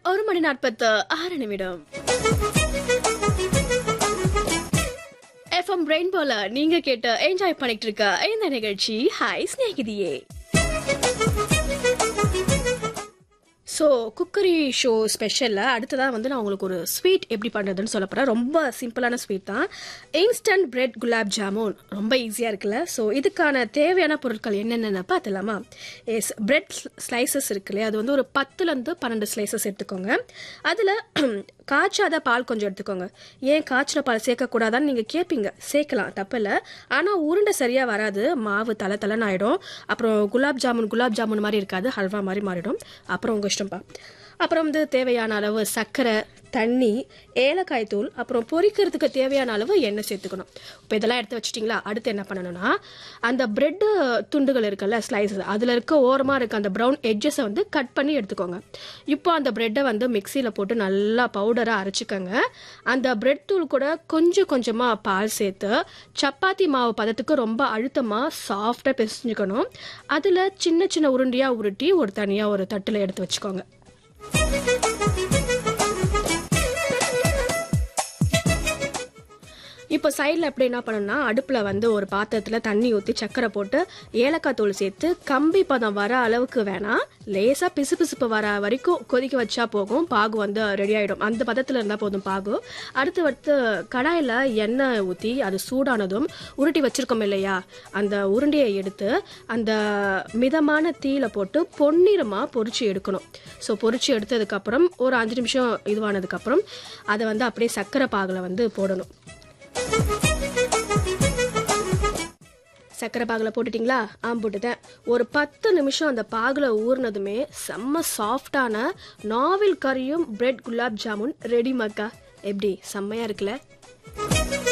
ஒரு மணி நாற்பத்து ஆறு நிமிடம் எஃப்எம் ரெயின்போல நீங்க கேட்டு என்ஜாய் பண்ணிட்டு இருக்க இந்த நிகழ்ச்சி ஹாய் ஸ்நேகிதியே ஸோ குக்கரி ஷோ ஸ்பெஷலில் அடுத்ததாக வந்து நான் உங்களுக்கு ஒரு ஸ்வீட் எப்படி பண்ணுறதுன்னு சொல்ல போகிறேன் ரொம்ப சிம்பிளான ஸ்வீட் தான் இன்ஸ்டன்ட் பிரெட் குலாப் ஜாமுன் ரொம்ப ஈஸியாக இருக்குல்ல ஸோ இதுக்கான தேவையான பொருட்கள் என்னென்னு பார்த்துலாமா எஸ் பிரெட் ஸ்லைசஸ் இருக்கு இல்லையா அது வந்து ஒரு பத்துலேருந்து பன்னெண்டு ஸ்லைசஸ் எடுத்துக்கோங்க அதில் காய்ச்சாத பால் கொஞ்சம் எடுத்துக்கோங்க ஏன் காய்ச்சின பால் சேர்க்கக்கூடாதான்னு நீங்கள் கேட்பீங்க சேர்க்கலாம் தப்பில்லை ஆனால் உருண்டை சரியாக வராது மாவு தலை தலைன்னு ஆகிடும் அப்புறம் குலாப் ஜாமுன் குலாப் ஜாமுன் மாதிரி இருக்காது ஹல்வா மாதிரி மாறிடும் அப்புறம் உங்கள் இஷ்டம்ப்பா அப்புறம் வந்து தேவையான அளவு சர்க்கரை தண்ணி ஏலக்காய் தூள் அப்புறம் பொரிக்கிறதுக்கு தேவையான அளவு எண்ணெய் சேர்த்துக்கணும் இப்போ இதெல்லாம் எடுத்து வச்சிட்டிங்களா அடுத்து என்ன பண்ணணும்னா அந்த பிரெட்டு துண்டுகள் இருக்குல்ல ஸ்லைசஸ் அதில் இருக்க ஓரமாக இருக்க அந்த ப்ரௌன் எட்ஜஸை வந்து கட் பண்ணி எடுத்துக்கோங்க இப்போ அந்த பிரெட்டை வந்து மிக்சியில் போட்டு நல்லா பவுடராக அரைச்சிக்கோங்க அந்த பிரெட் தூள் கூட கொஞ்சம் கொஞ்சமாக பால் சேர்த்து சப்பாத்தி மாவு பதத்துக்கு ரொம்ப அழுத்தமாக சாஃப்டாக பிசைஞ்சுக்கணும் அதில் சின்ன சின்ன உருண்டையாக உருட்டி ஒரு தனியாக ஒரு தட்டில் எடுத்து வச்சுக்கோங்க இப்போ சைடில் எப்படி என்ன பண்ணணும்னா அடுப்பில் வந்து ஒரு பாத்திரத்தில் தண்ணி ஊற்றி சக்கரை போட்டு ஏலக்காய் தூள் சேர்த்து கம்பி பதம் வர அளவுக்கு வேணாம் லேசாக பிசு பிசுப்பு வர வரைக்கும் கொதிக்க வச்சா போகும் பாகு வந்து ரெடி ஆகிடும் அந்த பதத்தில் இருந்தால் போதும் பாகு அடுத்து அடுத்து கடாயில் எண்ணெய் ஊற்றி அது சூடானதும் உருட்டி வச்சிருக்கோம் இல்லையா அந்த உருண்டையை எடுத்து அந்த மிதமான தீயில போட்டு பொன்னிறமாக பொரிச்சு எடுக்கணும் ஸோ பொரிச்சு எடுத்ததுக்கப்புறம் ஒரு அஞ்சு நிமிஷம் இதுவானதுக்கப்புறம் அதை வந்து அப்படியே சர்க்கரை பாகில் வந்து போடணும் சர்க்கரை பாகில் போட்டுட்டிங்களா ஆ போட்டுட்டேன் ஒரு பத்து நிமிஷம் அந்த பாகில் ஊறினதுமே செம்ம சாஃப்டான நாவில் கறியும் பிரெட் குலாப் ஜாமுன் ரெடி மக்கா எப்படி செம்மையா இருக்குல்ல